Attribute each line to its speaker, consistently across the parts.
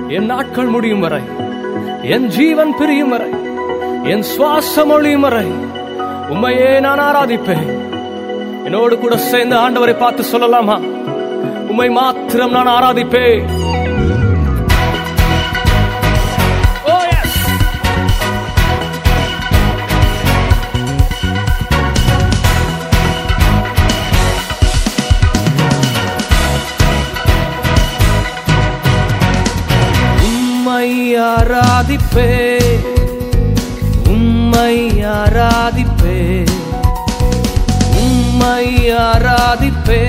Speaker 1: என் நாட்கள் முடியும் வரை என் ஜீவன் பிரியும் வரை என் சுவாசம் ஒழியும் வரை உம்மையே நான் ஆராதிப்பேன் என்னோடு கூட சேர்ந்து ஆண்டவரை பார்த்து சொல்லலாமா உம்மை மாத்திரம் நான் ஆராதிப்பேன் Oh, yes. உம்மை ஆராதிப்பே உம்மை ஆராதிப்பே உம்மை ஆராதிப்பே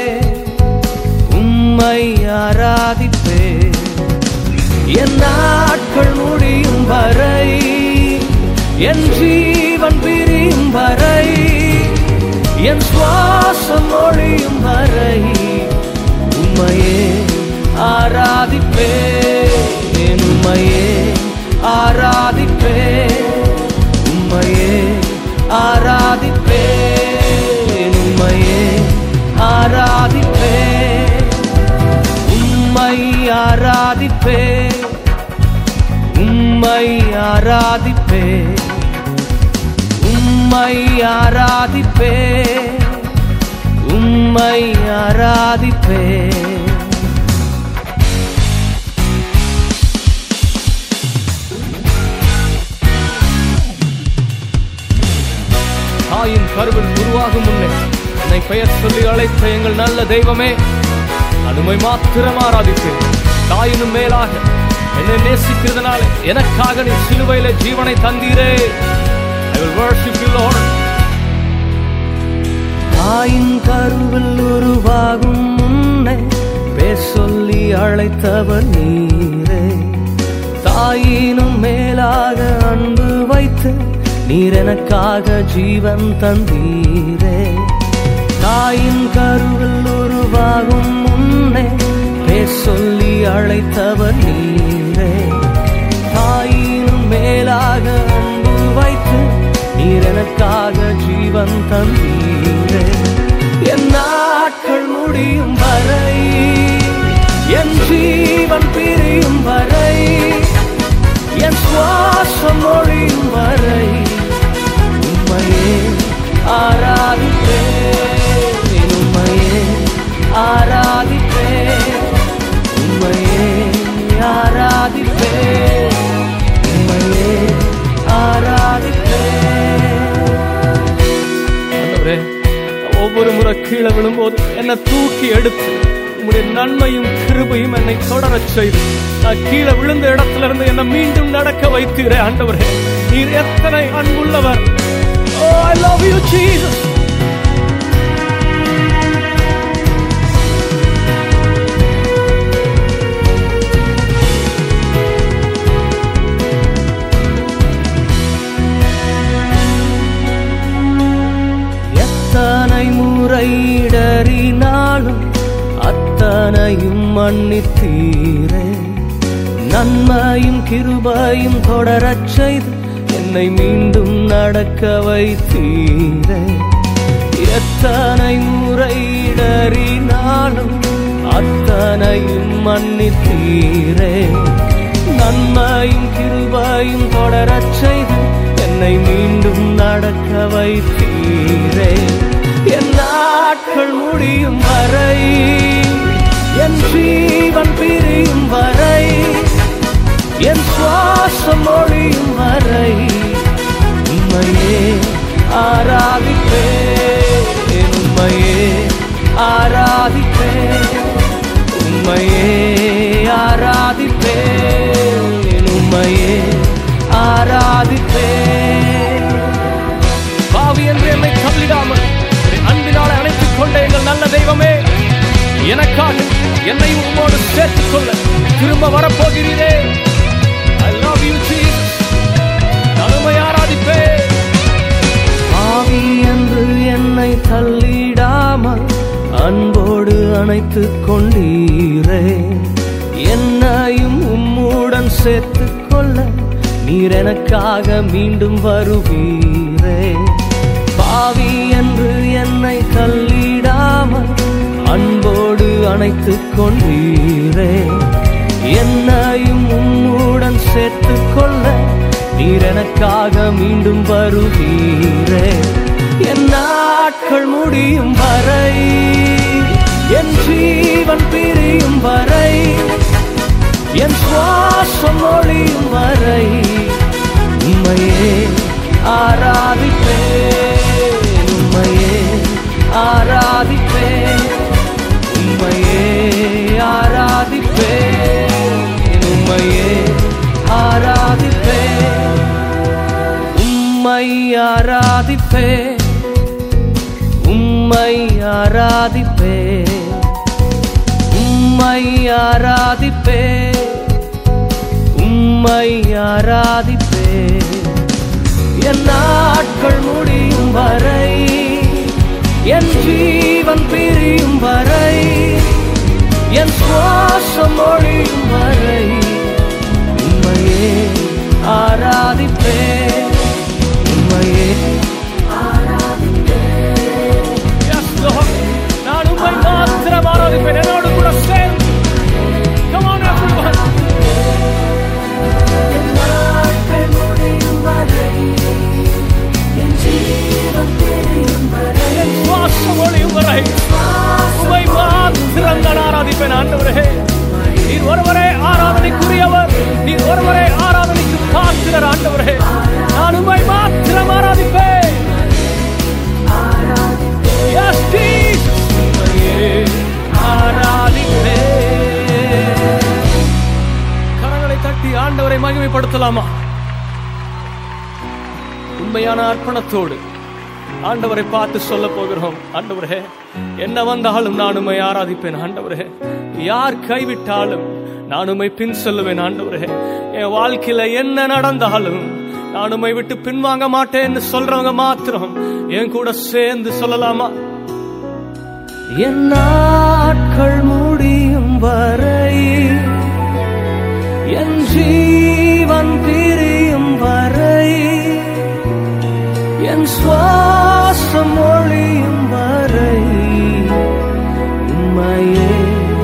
Speaker 1: உம்மை ஆராதிப்பே என் நாட்கள் முடியும் வரை என் ஜீவன் பிரியும் வரை என் சுவாசம் ஒழியும் வரை உம்மையே ஆராதிப்பேன் உம்மையே ஆராதிப்பேன் உம்மையே ஆராதிப்பேன் உம்மையே ஆராதிப்பேன் உம்மை ஆராதிப்பேன் உம்மை ஆராதிப்பேன் உம்மை ஆராதிப்பேன் உம்மை ஆராதிப்பேன் தாயின் கருவில் உருவாகும் முன்னே என்னை பெயர் சொல்லி அழைத்த எங்கள் நல்ல தெய்வமே அதுமை மாத்திரம் ஆராதிப்பேன் தாயினும் மேலாக என்னை நேசிக்கிறதுனால எனக்காக நீ சிலுவையில ஜீவனை தந்தீரே I will worship you, Lord. தாயின் கருவில் உருவாகும் முன்னே பேர் சொல்லி அழைத்தவர் நீரே தாயினும் மேலாக அன்பு வைத்து நீர் எனக்காக ஜீவன் தந்தீரே தாயின் கருவில் உருவாகும் முன்னே பேர் சொல்லி அழைத்தவர் நீரே தாயினும் மேலாக அன்பு வைத்து நீர் எனக்காக ஜீவன் தந்தீரே என் நாட்கள் முடியும் வரை என் ஜீவன் பிரியும் வரை என் சுவாசம் ஒழியும் வரை உம்மையே ஆராதிப்பேன் உம்மையே ஆராதிப்பேன் உம்மையே ஆராதிப்பேன் உம்மையே ஆராதிப்பேன் ஆண்டவரே, ஒவ்வொரு முறை கீழே விழும்போது என்னை தூக்கி எடுத்து உம்முடைய நன்மையும் கிருபையும் என்னை தொடரச் செய்து நான் கீழே விழுந்த இடத்துல இருந்து என்னை மீண்டும் நடக்க வைத்தீரே ஆண்டவரே நீர் எத்தனை அன்புள்ளவர் oh I love you Jesus எத்தனை முறை இடறினாலும் அத்தனையும் மன்னித்தீரே நன்மையும் கிருபையும் தொடரச் செய்து என்னை மீண்டும் நடக்க வைத்தீரே எத்தனை முறை இடறினாலும் அத்தனையும் மன்னித்தீரே நன்மையும் கிருபையும் தொடரச் செய்து என்னை மீண்டும் நடக்க வைத்தீரே என் நாட்கள் முடியும் வரை என் ஜீவன் பிரியும் வரை என் சுவாசம் ஒழியும் வரை உம்மையே ஆராதிப்பேன் உம்மையே ஆராதிப்பேன் உம்மையே ஆராதிப்பேன் உம்மையே ஆராதிப்பேன் பாவி என்று என்னை கவிடாமல் அன்பினால் அணைத்துக் கொண்ட எங்கள் நல்ல தெய்வமே எனக்காக என்னை உம்மோடு சேர்த்துக் கொள்ள திரும்ப வரப்போகிறீரே ஐ லவ் யூ ஜீசஸ் நலுமை ஆராதிப்பேன் ஆவி என்று என்னை தள்ளிடாமல் அன்போடு அணைத்துக் கொண்டீரே என்னையும் உம்முடன் சேர்த்துக் கொள்ள நீர் எனக்காக மீண்டும் வருவீரே பாவி என்று என்னை தள்ளிடாமல் அன்போடு அணைத்துக் கொண்டீரே என்னையும் எனக்காக மீண்டும் வருவீரே என் நாட்கள் முடியும் வரை என் ஜீவன் பிரியும் வரை என் சுவாசம் ஒளியும் வரை உம்மையே ஆராதிப்பேன் உம்மையே ஆராதிப்பேன் உம்மையே ஆராதிப்பேன் உம்மையே ஆராதிப்பேன் உம்மை ஆராதிப்பேன் உம்மை ஆராதிப்பேன் உம்மை ஆராதிப்பேன் உம்மை ஆராதிப்பேன் என் நாட்கள் முடியும் வரை என் ஜீவன் பிரியும் வரை என் சுவாசம் ஒழியும் வரை உம்மையே ஆராதிப்பேன் உம்மையே Yes, Lord. நான் உம்மை மாத்திரம் ஆராதிப்பேன் என்னோடு கூட சேர்ந்து Come on, everyone. என் சுவாசம் ஒழியும் வரை உம்மை மாத்திரம் நான் ஆராதிப்பேன் ஆண்டவரே நீர் ஒருவரே ஆராதனைக்குரியவர் நீர் ஒருவரே ஆராதனைக்கு பாத்திரர் ஆண்டவரே நான் உம்மை மாத்திரம் ஆராதிப்பேன் Yes, Jesus. உம்மையே ஆராதிப்பேன். கரங்களை தட்டி ஆண்டவரை மகிமைப்படுத்தலாமா உண்மையான அர்ப்பணத்தோடு ஆண்டவரை பார்த்து சொல்ல போகிறோம் ஆண்டவரே என்ன வந்தாலும் நான் உம்மை ஆராதிப்பேன் ஆண்டவரே யார் கைவிட்டாலும் நான் உம்மை பின் செல்லுவேன் ஆண்டவரே என் வாழ்க்கையில என்ன நடந்தாலும் நான் உம்மை விட்டு பின்வாங்க மாட்டேன்னு சொல்றவங்க மாத்திரம் என் கூட சேர்ந்து சொல்லலாமா என் நாட்கள் முடியும் வரை என் ஜீவன் பிரியும் வரை என் சுவாசம் ஒழியும் வரை உம்மையே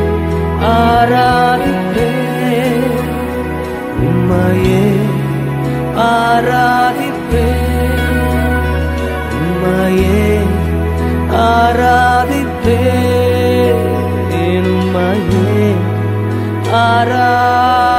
Speaker 1: ஆராதிப்பேன் உம்மையே ஆராதிப்பேன் உம்மையே ஆராதிப்பேன் உம்மையே ஆரா